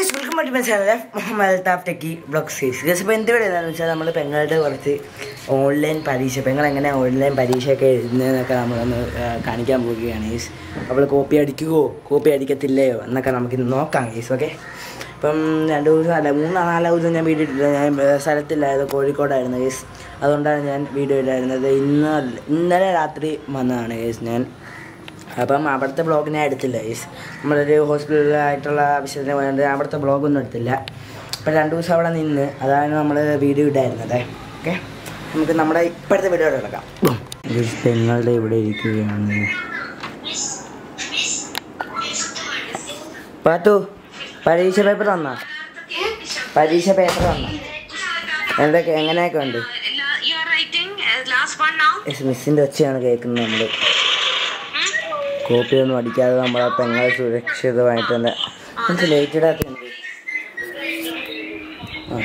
Guys welcome back my channel Muhammad ടാഫ് techie blog സീസ് guys ഇപ്പോൾ എന്ത് പറയുന്നതെന്ന് വെച്ചാൽ നമ്മൾ പെങ്ങളുടെ കുറച്ച് ഓൺലൈൻ പരീക്ഷ പെങ്ങൾ എങ്ങനെ ഓൺലൈൻ പരീക്ഷയൊക്കെ എഴുതുന്നതെന്നൊക്കെ നമ്മളൊന്ന് ആ, കാണിക്കാൻ പോവുകയാണ് ഗൈസ് അവൾ കോപ്പി അടിക്കുവോ കോപ്പി അടിക്കത്തില്ലയോ എന്നൊക്കെ നമുക്കിന്ന് നോക്കാം ഗൈസ് ഓക്കെ ഇപ്പം രണ്ട് ദിവസം അല്ല മൂന്നോ നാലോ ദിവസം ഞാൻ വീഡിയോ ഇട്ടില്ല ഞാൻ ഏ, സ്ഥലത്തില്ലായിരുന്നു കോഴിക്കോടായിരുന്നു ഗൈസ് അതുകൊണ്ടാണ് ഞാൻ വീഡിയോ ഇടായിരുന്നത് ഇന്ന് ഇന്നലെ രാത്രി വന്നതാണ് ഗൈസ് ഞാൻ അപ്പം അവിടുത്തെ ബ്ലോഗ് ഞാൻ എടുത്തില്ല ഈസ് നമ്മളൊരു ഹോസ്പിറ്റലിലായിട്ടുള്ള ആവശ്യത്തിന് വേണ്ടി അവിടുത്തെ ബ്ലോഗൊന്നും എടുത്തില്ല അപ്പം രണ്ട് ദിവസം അവിടെ നിന്ന് അതാണ് നമ്മൾ വീഡിയോ ഇട്ടായിരുന്നത് ഓക്കെ നമുക്ക് നമ്മുടെ ഇപ്പോഴത്തെ വീഡിയോ എടുക്കാം പെങ്ങളുടെ ഇവിടെ ഇരിക്കുകയാണ് പാത്തു പരീക്ഷ പേപ്പർ വന്നാ പരീക്ഷ പേപ്പർ വന്നാ എന്തൊക്കെ എങ്ങനെയൊക്കെ ഉണ്ട് You are writing uh, last one now. മിസ്സിൻ്റെ ഒച്ചയാണ് കേൾക്കുന്നത് നമ്മൾ കോപ്പി ഒന്നും അടിക്കാതെ നമ്മളെ പെങ്ങളെ സുരക്ഷിതമായിട്ട് തന്നെ എനിക്ക് ലേറ്റ് ഇടാത്തുണ്ട് ആ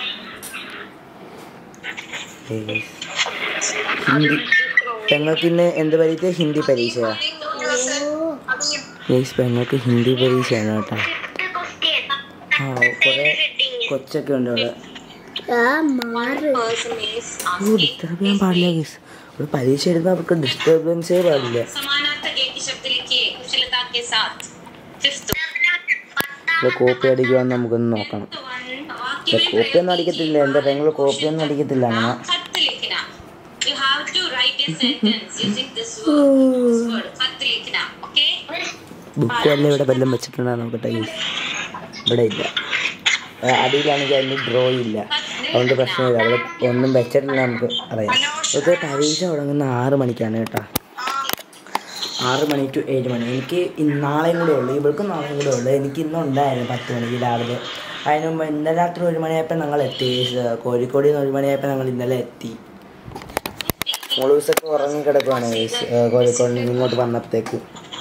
ഏയ്. ഹിന്ദി പെങ്ങൾക്ക് ഇന്ന് എന്ത് പരീക്ഷ ഹിന്ദി പരീക്ഷയാ യേസ് പെങ്ങൾക്ക് ഹിന്ദി പരീക്ഷയാണ് കേട്ടോ ആ കുറേ കൊച്ചൊക്കെ ഉണ്ട് അവിടെ Person is ഓ ഡിസ്റ്റർബ് ചെയ്യാൻ പാടില്ല ഗീസ് ഒരു പരീക്ഷ എഴുതുമ്പോൾ അവർക്ക് ഡിസ്റ്റർബൻസേ പാടില്ല समानार्थक एक ही शब्द लिखिए कुशलता के साथ फिफ्थ ഇത് കോപ്പി അടിക്കുവാന്ന് നമുക്കൊന്ന് നോക്കണം वाक्य में കോപ്പി ഒന്നും അടിക്കത്തില്ല എൻ്റെ പെങ്ങൾ കോപ്പി ഒന്നും അടിക്കത്തില്ല അങ്ങനെ खत लिखना you have to write a sentence using this word this word खत लिखना okay ബുക്ക് എല്ലാം ഇവിടെ വല്ലതും വെച്ചിട്ടുണ്ടോ നോക്കട്ടെ ഈ ഇവിടെ ഇല്ല ആ, അടിയിലാണെങ്കിൽ അതിന് ഡ്രോ ഇല്ല അതുകൊണ്ട് പ്രശ്നമില്ല അവിടെ ഒന്നും വെച്ചിട്ടില്ല നമുക്ക് അറിയാം ഇത് പരീക്ഷ തുടങ്ങുന്ന ആറ് മണിക്കാണ് കേട്ടോ ആറ് മണി ടു ഏഴ് മണി എനിക്ക് ഇന്ന് നാളെയും കൂടെ ഉള്ളൂ ഇവൾക്കും നാളെയും കൂടെ ഉള്ളൂ എനിക്ക് ഇന്നും ഉണ്ടായിരുന്നു പത്ത് മണിക്ക് രാവിലെ അതിന് മുമ്പ് ഇന്നലെ രാത്രി ഒരു മണിയായപ്പോൾ ഞങ്ങൾ എത്തി കോഴിക്കോട് നിന്ന് ഒരു മണിയായപ്പോൾ ഞങ്ങൾ ഇന്നലെ എത്തി മൂന്ന് ദിവസമൊക്കെ ഉറങ്ങി കിടക്കുവാണ് ഗൈസ്. ഏ, കോഴിക്കോട് നിന്ന് ഇങ്ങോട്ട് വന്നപ്പോഴത്തേക്ക്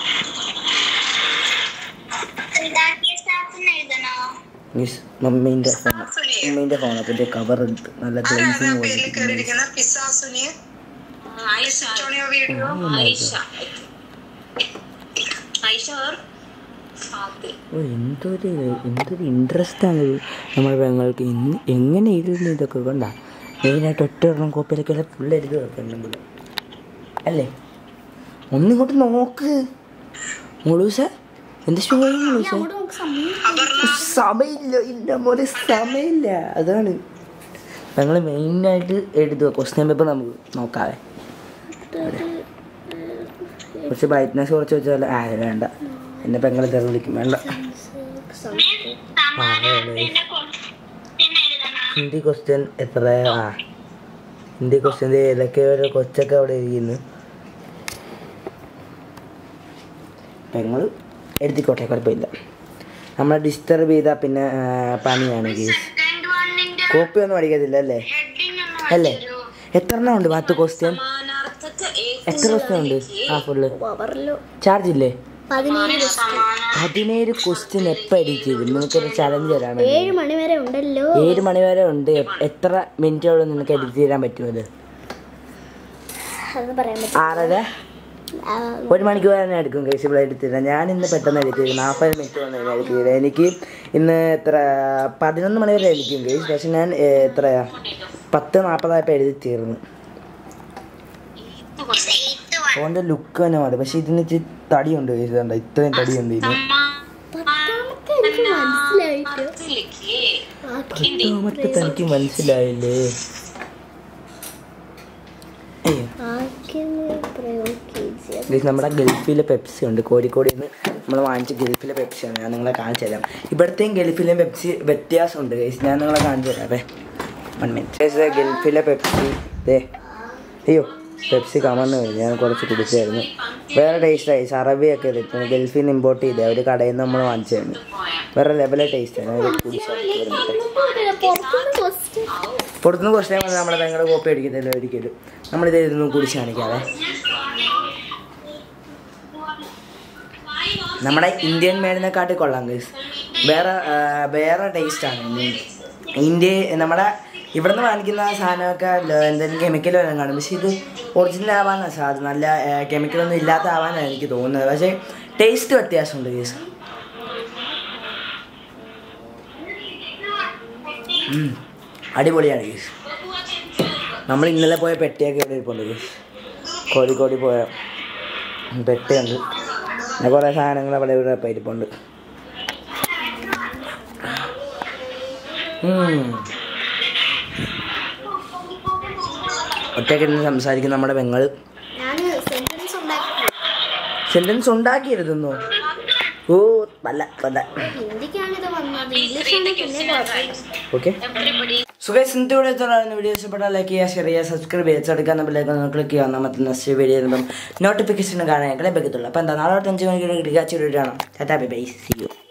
മീൻസ് മമ്മീൻ്റെ ഫോൺ മമ്മീൻ്റെ ഫോൺ അതിൻ്റെ കവർ എടുത്ത് നല്ല ഗ്ലേസിങ് പോലെ आयशा आयशा आयशा और फातिल ഓ എന്തൊരു എന്തൊരു ഇൻട്രസ്റ്റ് ആണ് ഇത് നമ്മുടെ പെങ്ങൾക്ക് ഇന്ന് എങ്ങനെ എഴുതുന്നു ഇതൊക്കെ കൊണ്ട മെയിനായിട്ട് ഒറ്റ ഒരെണ്ണം കോപ്പിയിലൊക്കെ ഫുൾ എഴുതി വെക്കുന്നുണ്ട് അല്ലേ ഒന്നിങ്ങോട്ട് നോക്ക് മുളൂസ എന്ത് മുളൂസ സമയമില്ല ഇല്ല മോനെ സമയമില്ല അതാണ് ഞങ്ങൾ മെയിനായിട്ട് എഴുതുക ക്വസ്റ്റ്യൻ പേപ്പർ നമുക്ക് നോക്കാവേ കുറച്ച് ബ്രൈറ്റ്നസ് കുറച്ച് വെച്ചാൽ ആ വേണ്ട എന്നെ പെങ്ങളെ തെറി വിളിക്കും വേണ്ട ആ, അതെ. ഹിന്ദി ക്വസ്റ്റ്യൻ എത്ര ആ ഹിന്ദി ക്വസ്റ്റ്യൻ ഏതൊക്കെ ഒരു കൊച്ചൊക്കെ അവിടെ ഇരിക്കുന്നു പെങ്ങൾ എഴുതിക്കോട്ടെ കുഴപ്പമില്ല നമ്മളെ ഡിസ്റ്റർബ് ചെയ്താൽ പിന്നെ ആ, പണിയാണ് കേസ് കോപ്പി ഒന്നും അടിക്കത്തില്ല അല്ലേ അല്ലേ എത്ര എണ്ണം ഉണ്ട് പത്ത് ക്വസ്റ്റ്യൻ समानार्थक एक എത്ര ക്വസ്റ്റ്യൻ ഉണ്ട് ആ ഫുള്ള് ചാർജ് ഇല്ലേ പതിനേഴ് ക്വസ്റ്റ്യൻ എപ്പോൾ എഡിറ്റ് ചെയ്തു നിനക്കൊരു ചലഞ്ച് തരാണ് ഏഴ് മണി വരെ ഉണ്ടല്ലോ ഏഴ് മണി വരെ ഉണ്ട് എ- എത്ര മിനിറ്റോളം നിനക്ക് എഡിറ്റ് ചെയ്യാൻ പറ്റുമത് അത് പറയാൻ പറ്റും ആറര ആ, ഒരു മണിക്കൂർ തന്നെ എടുക്കും കേസിബിൾ എഡിറ്റ് ചെയ്താൽ ഞാൻ ഇന്ന് പെട്ടെന്ന് എഡിറ്റ് ചെയ്തു നാൽപ്പത് മിനിറ്റ് കൊണ്ട് ഞാൻ എഡിറ്റ് ചെയ്തത് എനിക്ക് ഇന്ന് എത്ര പതിനൊന്ന് മണി വരെ എഡിക്കും കേസ് പക്ഷെ ഞാൻ ഏ, എത്രയാ പത്ത് നാൽപ്പതായപ്പോൾ എഴുതി തീർന്നു ഫോണിൻ്റെ ലുക്ക് തന്നെ മതി പക്ഷെ ഇതിന് ഇച്ചിരി തടിയുണ്ട് കേസ് കണ്ട ഇത്രയും തടിയുണ്ട് ഇതിന് പത്താമത്തെ എനിക്ക് മനസ്സിലായിട്ട് समानार्थक लिखिए പത്താമത്തെ തനിക്ക് മനസ്സിലായില്ലേ അയ്യോ ആക്കിയെന്ന് പ്രയോഗിക്കുക ഗൈസ് നമ്മുടെ ഗൾഫിലെ പെപ്സി ഉണ്ട് കോഴിക്കോട് നിന്ന് നമ്മൾ വാങ്ങിച്ച ഗൾഫിലെ പെപ്സിയാണ് ഞാൻ നിങ്ങളെ കാണിച്ചു തരാം ഇവിടുത്തെയും ഗൾഫിലെയും പെപ്സി വ്യത്യാസമുണ്ട് ഗൈസ് ഞാൻ നിങ്ങളെ കാണിച്ചു തരാം അതെ വൺ മിനിറ്റ് ഗൈസ് ഗൾഫിലെ പെപ്സി ദേ അയ്യോ പെപ്സി കമന്ന് പോയി ഞാൻ കുറച്ച് കുടിച്ചായിരുന്നു വേറെ ടേസ്റ്റായി അറബിയൊക്കെ ഇതിട്ടുണ്ട് ഗൾഫിൽ നിന്ന് ഇമ്പോർട്ട് ചെയ്തേ ഒരു കടയിൽ നിന്ന് നമ്മൾ വാങ്ങിച്ചായിരുന്നു വേറെ ലെവലെ ടേസ്റ്റാണ് ഞാൻ കുടിച്ചാൽ പുറത്തുനിന്ന് ക്വസ്റ്റ്യൻ പുറത്തുനിന്ന് കുറച്ച് ടൈം നമ്മുടെ ഭയങ്കര കോപ്പി അടിക്കത്തില്ല ഒരിക്കലും നമ്മളിത് ഇതൊന്നും കുടിച്ച് കാണിക്കാവേ നമ്മുടെ ഇന്ത്യൻ മേഡിനെക്കാട്ടി കൊള്ളാം ഗൈസ് വേറെ ആ, വേറെ ടേസ്റ്റാണ് ഇന്ത്യ നമ്മുടെ ഇവിടുന്ന് വാങ്ങിക്കുന്ന സാധനമൊക്കെ ല- എന്തെങ്കിലും കെമിക്കൽ വല്ലതും കാണും പക്ഷെ ഇത് ഒറിജിനൽ ആവാനാണ് സാധ്യത നല്ല കെമിക്കലൊന്നും ഇല്ലാത്ത ആവാനാണ് എനിക്ക് തോന്നുന്നത് പക്ഷേ ടേസ്റ്റ് വ്യത്യാസമുണ്ട് ഗൈസ് ഉം. അടിപൊളിയാണ് ഗീസ് നമ്മൾ ഇന്നലെ പോയ പെട്ടിയൊക്കെ ഇവിടെ ഇരിപ്പുണ്ട് ഗീസ് കോഴിക്കോട് പോയ പെട്ടിയുണ്ട് പിന്നെ കുറേ സാധനങ്ങൾ അവിടെ ഇവിടെ ഇപ്പം ഇരിപ്പുണ്ട് ഉം. ഒറ്റയ്ക്കിരുന്ന് സംസാരിക്കുന്ന നമ്മുടെ പെങ്ങൾ ഞാൻ സെന്റൻസ് ഉണ്ടാക്കി സെന്റൻസ് ഉണ്ടാക്കിയിരുന്നോ ഓ പല പല ഹിന്ദിക്കാണിത് വന്നത് Please ഇംഗ്ലീഷ് read the ആണെങ്കിൽ question പിന്നെ and കുഴപ്പമില്ല write. ഓക്കെ Everybody സുഖം സിന്ധിയുടെ തുടർന്ന് വീഡിയോ ഇഷ്ടപ്പെട്ടാൽ ലൈക്ക് ചെയ്യുക ഷെയർ ചെയ്യുക സബ്സ്ക്രൈബ് ചെയ്യുക ചടുക്കാൻ ബില്ലേക്ക് ഒന്ന് ക്ലിക്ക് ചെയ്യുക നമുക്ക് നെക്സ്റ്റ് വീഡിയോ വരുമ്പം നോട്ടിഫിക്കേഷൻ കാണാൻ ഞങ്ങളെ പറ്റത്തുള്ളൂ അപ്പോൾ എന്താ നാളെ തൊട്ട് അഞ്ച് മണിക്കൂർ കിട്ടുക ചെറിയ കാണാം tata bye bye see U